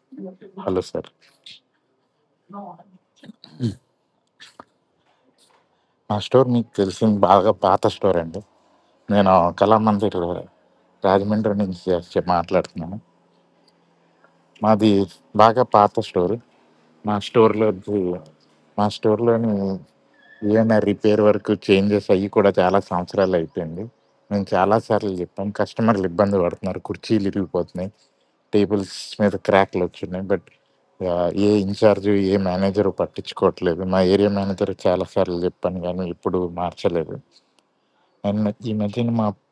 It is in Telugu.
హలో సార్ మా స్టోర్ మీకు తెలిసింది బాగా పాత స్టోర్ అండి నేను కళామందిర్ రాజమండ్రి నుంచి వచ్చి మాట్లాడుతున్నాను మాది బాగా పాత స్టోర్ మా స్టోర్లో మా స్టోర్లోని ఏమైనా రిపేర్ వర్క్ చేంజెస్ అయ్యి కూడా చాలా సంవత్సరాలు అయిపోయింది మేము చాలాసార్లు చెప్పాం కస్టమర్లు ఇబ్బంది పడుతున్నారు కుర్చీలు ఇరిగిపోతున్నాయి టేబుల్స్ మీద క్రాక్లు వచ్చినాయి బట్ ఏ ఇన్ఛార్జ్ ఏ మేనేజర్ పట్టించుకోవట్లేదు మా ఏరియా మేనేజర్ చాలాసార్లు చెప్పాను కానీ ఇప్పుడు మార్చలేదు అండ్ ఈ మధ్యన మా